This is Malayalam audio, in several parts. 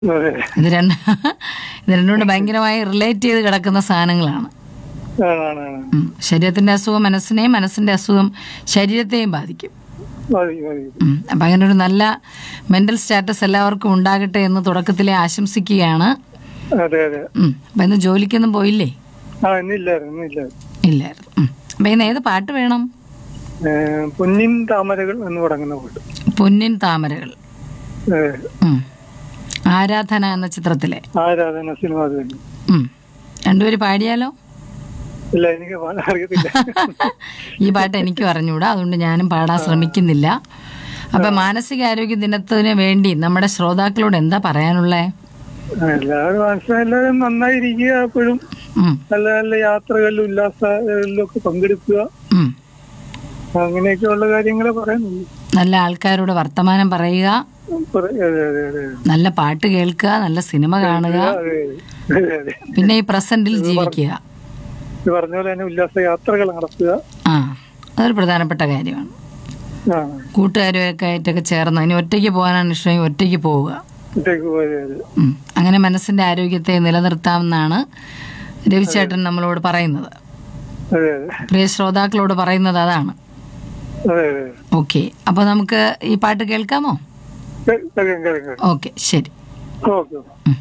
അതെ ഇത് രണ്ട് ഇത് രണ്ടും കൂടെ ഭയങ്കരമായി റിലേറ്റ് ചെയ്ത് കിടക്കുന്ന സാധനങ്ങളാണ് ആണ് ആണ് ആണ് ഉം. ശരീരത്തിന്റെ അസുഖം മനസ്സിനെയും മനസ്സിന്റെ അസുഖം ശരീരത്തെയും ബാധിക്കും മതി മതി ഉം. അപ്പം അങ്ങനെ ഒരു നല്ല മെന്റൽ സ്റ്റാറ്റസ് എല്ലാവർക്കും ഉണ്ടാകട്ടെ എന്ന് തുടക്കത്തിലെ ആശംസിക്കുകയാണ് അതെ അതെ ഉം. അപ്പം ഇന്ന് ജോലിക്കൊന്നും പോയില്ലേ ആ ഇന്നില്ലായിരുന്നു ഇന്നില്ലായിരുന്നു ഇല്ലായിരുന്നു ഉം. അപ്പം ഇന്ന് ഏത് പാട്ട് വേണം ഏ, പൊന്നിൻ താമരകൾ എന്ന് തുടങ്ങുന്ന പാട്ട് പൊന്നിൻ താമരകൾ ഏ, ഉം. ആരാധന എന്ന ചിത്രത്തിലെ ആരാധന സിനിമ അത് തന്നെ ഉം. രണ്ടുപേര് പാടിയാലോ ഇല്ല എനിക്ക് പാടാൻ അറിയത്തില്ല ഈ പാട്ട് എനിക്കും അറിഞ്ഞൂടാ അതുകൊണ്ട് ഞാനും പാടാൻ ശ്രമിക്കുന്നില്ല അപ്പൊ മാനസികാരോഗ്യ ദിനത്തിന് വേണ്ടി നമ്മുടെ ശ്രോതാക്കളോട് എന്താ പറയാനുള്ളേ എല്ലാവരും മനസ്സിലെല്ലാവരും നന്നായിരിക്കുക എപ്പോഴും ഉം. നല്ല നല്ല യാത്രകളിലും ഉല്ലാസങ്ങളിലും ഒക്കെ പങ്കെടുക്കുക ഉം. അങ്ങനെയൊക്കെയുള്ള കാര്യങ്ങളെ പറയുന്നുള്ളൂ നല്ല ആൾക്കാരോട് വർത്തമാനം പറയുക പറ- അതെ അതെ അതെ നല്ല പാട്ട് കേൾക്കുക നല്ല സിനിമ കാണുക അതെ അതെ അതെ പിന്നെ ഈ പ്രസന്റിൽ ജീവിക്കുക ഇത് പറഞ്ഞ പോലെ തന്നെ ഉല്ലാസ യാത്രകൾ നടത്തുക ആ അതൊരു പ്രധാനപ്പെട്ട കാര്യമാണ് ആ കൂട്ടുകാരുമൊക്കെ ആയിട്ടൊക്കെ ചേർന്ന് ഇനി ഒറ്റയ്ക്ക് പോകാനാണ് ഇഷ്ടമെങ്കിൽ ഒറ്റയ്ക്ക് പോവുക ഇട്ടേക്ക് പോയത് അതെ ഉം. അങ്ങനെ മനസ്സിന്റെ ആരോഗ്യത്തെ നിലനിർത്താമെന്നാണ് രവിചേട്ടൻ നമ്മളോട് പറയുന്നത് അതെ അതെ പ്രിയ ശ്രോതാക്കളോട് പറയുന്നത് അതാണ് അതെ അതെ ഓക്കെ അപ്പോൾ നമുക്ക് ഈ പാട്ട് കേൾക്കാമോ കേ- കേൾക്കാം കേൾക്കാം ഓക്കെ ശരി ഓക്കെ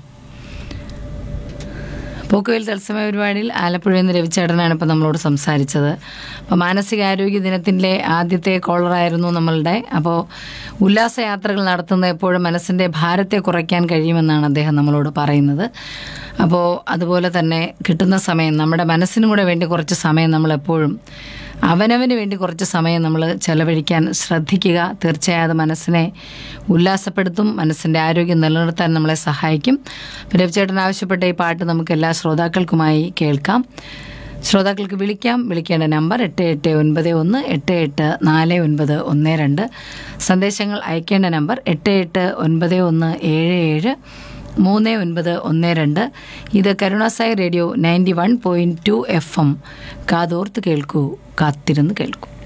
പോക്കുവെയിൽ തത്സമയ പരിപാടിയിൽ ആലപ്പുഴയിൽ നിന്ന് രവിചേട്ടനാണ് ഇപ്പോൾ നമ്മളോട് സംസാരിച്ചത് അപ്പോൾ മാനസികാരോഗ്യ ദിനത്തിൻ്റെ ആദ്യത്തെ കോളറായിരുന്നു നമ്മളുടെ അപ്പോൾ ഉല്ലാസയാത്രകൾ നടത്തുന്നത് എപ്പോഴും മനസ്സിൻ്റെ ഭാരത്തെ കുറയ്ക്കാൻ കഴിയുമെന്നാണ് അദ്ദേഹം നമ്മളോട് പറയുന്നത് അപ്പോൾ അതുപോലെ തന്നെ കിട്ടുന്ന സമയം നമ്മുടെ മനസ്സിനും കൂടെ വേണ്ടി കുറച്ച് സമയം നമ്മൾ എപ്പോഴും അവനവന് വേണ്ടി കുറച്ച് സമയം നമ്മൾ ചെലവഴിക്കാൻ ശ്രദ്ധിക്കുക തീർച്ചയായും അത് മനസ്സിനെ ഉല്ലാസപ്പെടുത്തും മനസ്സിൻ്റെ ആരോഗ്യം നിലനിർത്താൻ നമ്മളെ സഹായിക്കും പിന്നെ രവിചേട്ടൻ ആവശ്യപ്പെട്ട ഈ പാട്ട് നമുക്ക് എല്ലാ ശ്രോതാക്കൾക്കുമായി കേൾക്കാം ശ്രോതാക്കൾക്ക് വിളിക്കാം വിളിക്കേണ്ട നമ്പർ എട്ട് എട്ട് ഒൻപത് ഒന്ന് എട്ട് എട്ട് നാല് ഒൻപത് ഒന്ന് രണ്ട് സന്ദേശങ്ങൾ അയക്കേണ്ട നമ്പർ എട്ട് എട്ട് ഒൻപത് ഒന്ന് ഏഴ് ഏഴ് മൂന്ന് ഒൻപത് ഒന്ന് രണ്ട് ഇത് Karunasai radio ninety one point two F M കാതോർത്ത് കേൾക്കൂ കാത്തിരുന്ന് കേൾക്കൂ